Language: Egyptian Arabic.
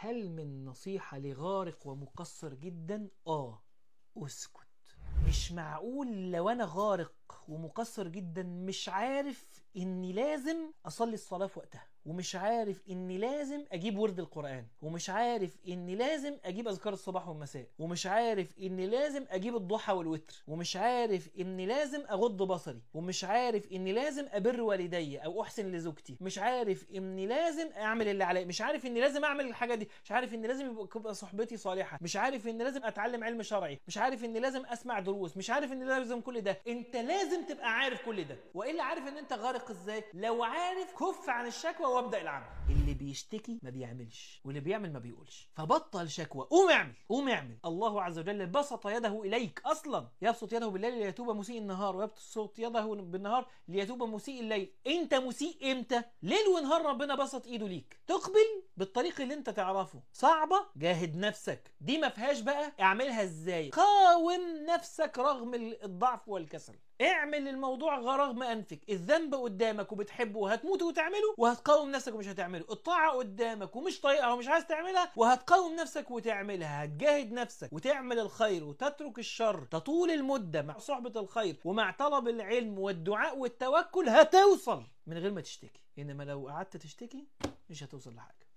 هل من نصيحة لغارق ومقصر جدا؟ آه اسكت مش معقول لو أنا غارق ومقصر جدا مش عارف إني لازم أصلي الصلاة في وقتها ومش عارف إني لازم أجيب ورد القرآن ومش عارف إني لازم أجيب أذكار الصباح والمساء ومش عارف إني لازم أجيب الضحى والوتر ومش عارف إني لازم أغض بصري ومش عارف إني لازم أبر والدي أو أحسن لزوجتي مش عارف إني لازم أعمل اللي عليا مش عارف إني لازم أعمل الحاجة دي مش عارف إني لازم يبقى تبقى صحبتي صالحة مش عارف إني لازم أتعلم علم شرعي مش عارف إني لازم أسمع دروس مش عارف إني لازم كل ده أنت لازم تبقى عارف كل ده وإلا عارف إن أنت غارق إزاي لو عارف كف عن الشكوى وابدأ العمل اللي بيشتكي ما بيعملش واللي بيعمل ما بيقولش فبطل شكوى قوم اعمل قوم اعمل الله عز وجل بسط يده اليك اصلا يبسط يده بالليل ليتوب مسيء النهار ويبسط يده بالنهار ليتوب مسيء الليل انت مسيء امتى ليل ونهار ربنا بسط ايده ليك تقبل بالطريق اللي انت تعرفه صعبه جاهد نفسك دي ما فيهاش بقى اعملها ازاي قاوم نفسك رغم الضعف والكسل اعمل الموضوع رغم انفك الذنب قدامك وبتحبه وهتموت وتعمله وهتقاوم نفسك ومش هتعمله الطاعه قدامك ومش طايقها ومش عايز تعملها وهتقاوم نفسك وتعملها هتجاهد نفسك وتعمل الخير وتترك الشر تطول المده مع صحبه الخير ومع طلب العلم والدعاء والتوكل هتوصل من غير ما تشتكي انما لو قعدت تشتكي مش هتوصل لحاجه